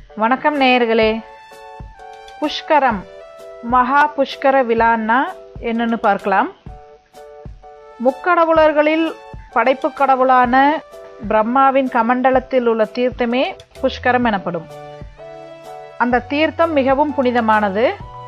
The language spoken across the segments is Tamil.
வணக்கம் நேயர்களே புஷ்கரம் மகா புஷ்கர விழான்னா என்னன்னு பார்க்கலாம் முக்கடவுளர்களில் படைப்பு கடவுளான பிரம்மாவின் கமண்டலத்தில் உள்ள தீர்த்தமே புஷ்கரம் எனப்படும் அந்த தீர்த்தம் மிகவும் புனிதமானது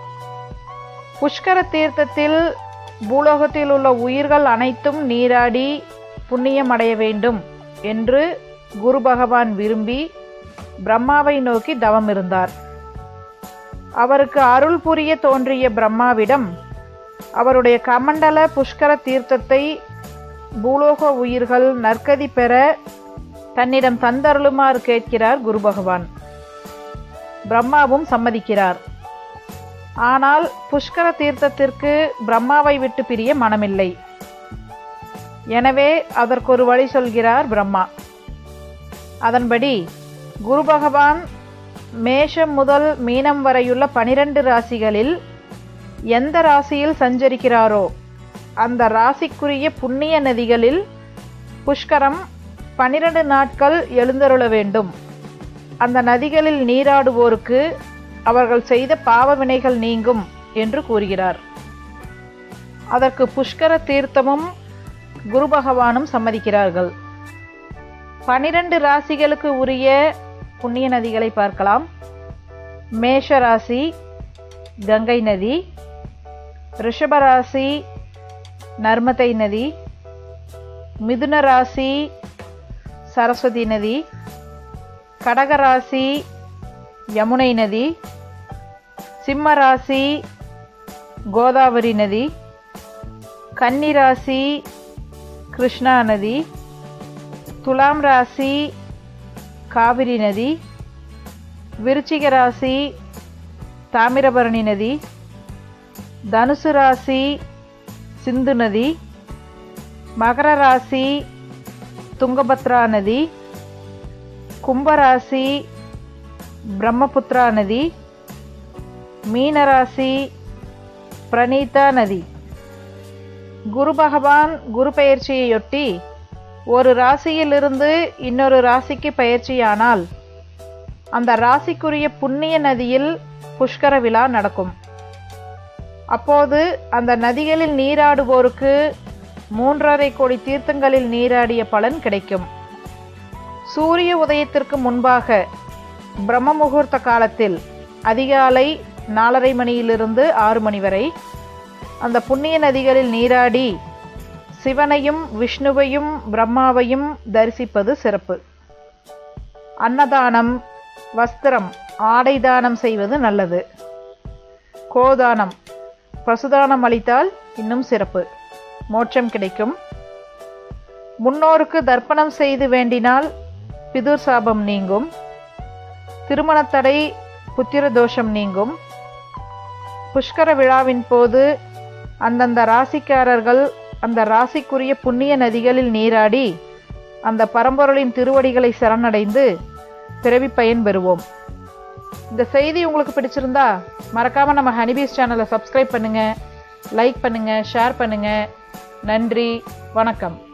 புஷ்கர தீர்த்தத்தில் பூலோகத்தில் உள்ள உயிர்கள் அனைத்தும் நீராடி புண்ணியம் அடைய வேண்டும் என்று குரு பகவான் விரும்பி பிரம்மாவை நோக்கி தவம் இருந்தார் அவருக்கு அருள் புரிய தோன்றிய பிரம்மாவிடம் அவருடைய கமண்டல புஷ்கர தீர்த்தத்தை பூலோக உயிர்கள் நற்கதி பெற தன்னிடம் தந்தருளுமாறு கேட்கிறார் குரு பகவான் பிரம்மாவும் சம்மதிக்கிறார் ஆனால் புஷ்கர தீர்த்தத்திற்கு பிரம்மாவை விட்டு பிரிய மனமில்லை எனவே அதற்கு ஒரு வழி சொல்கிறார் பிரம்மா அதன்படி குரு பகவான் மேஷம் முதல் மீனம் வரையுள்ள பனிரெண்டு ராசிகளில் எந்த ராசியில் சஞ்சரிக்கிறாரோ அந்த ராசிக்குரிய புண்ணிய நதிகளில் புஷ்கரம் பனிரெண்டு நாட்கள் எழுந்தருள வேண்டும் அந்த நதிகளில் நீராடுவோருக்கு அவர்கள் செய்த பாவ வினைகள் நீங்கும் என்று கூறுகிறார் அதற்கு புஷ்கர தீர்த்தமும் குரு பகவானும் சம்மதிக்கிறார்கள் பனிரெண்டு ராசிகளுக்கு உரிய புண்ணிய நதிகளை பார்க்கலாம் மேஷ ராசி கங்கை நதி ரிஷப ராசி நர்மதை நதி மிதுன ராசி சரஸ்வதி நதி கடக ராசி யமுனை நதி சிம்ம ராசி கோதாவரி நதி கன்னி ராசி கிருஷ்ணா நதி துலாம் ராசி காவிரி நதி விருச்சிக ராசி தாமிரபரணி நதி தனுசு ராசி சிந்து நதி மகர ராசி துங்கபத்ரா நதி கும்பராசி பிரம்மபுத்ரா நதி மீனராசி பிரணீதா நதி குரு பகவான் குரு பெயர்ச்சியையொட்டி ஒரு ராசியிலிருந்து இன்னொரு ராசிக்கு பயிற்சியானால் அந்த ராசிக்குரிய புண்ணிய நதியில் புஷ்கர விழா நடக்கும் அப்போது அந்த நதிகளில் நீராடுவோருக்கு மூன்றரை கோடி தீர்த்தங்களில் நீராடிய பலன் கிடைக்கும் சூரிய உதயத்திற்கு முன்பாக பிரம்ம முகூர்த்த காலத்தில் அதிகாலை நாலரை மணியிலிருந்து ஆறு மணி வரை அந்த புண்ணிய நதிகளில் நீராடி சிவனையும் விஷ்ணுவையும் பிரம்மாவையும் தரிசிப்பது சிறப்பு அன்னதானம் வஸ்திரம் ஆடை தானம் செய்வது நல்லது கோதானம் பசுதானம் அளித்தால் இன்னும் சிறப்பு மோட்சம் கிடைக்கும் முன்னோருக்கு தர்ப்பணம் செய்து வேண்டினால் பிதுர் சாபம் நீங்கும் திருமணத்தடை புத்திர தோஷம் நீங்கும் புஷ்கர விழாவின் போது அந்தந்த ராசிக்காரர்கள் அந்த ராசிக்குரிய புண்ணிய நதிகளில் நீராடி அந்த பரம்பொருளின் திருவடிகளை சரணடைந்து பிறவி பயன் பெறுவோம் இந்த செய்தி உங்களுக்கு பிடிச்சிருந்தா மறக்காம நம்ம ஹனிபீஸ் சேனலை சப்ஸ்கிரைப் பண்ணுங்க லைக் பண்ணுங்க ஷேர் பண்ணுங்க நன்றி வணக்கம்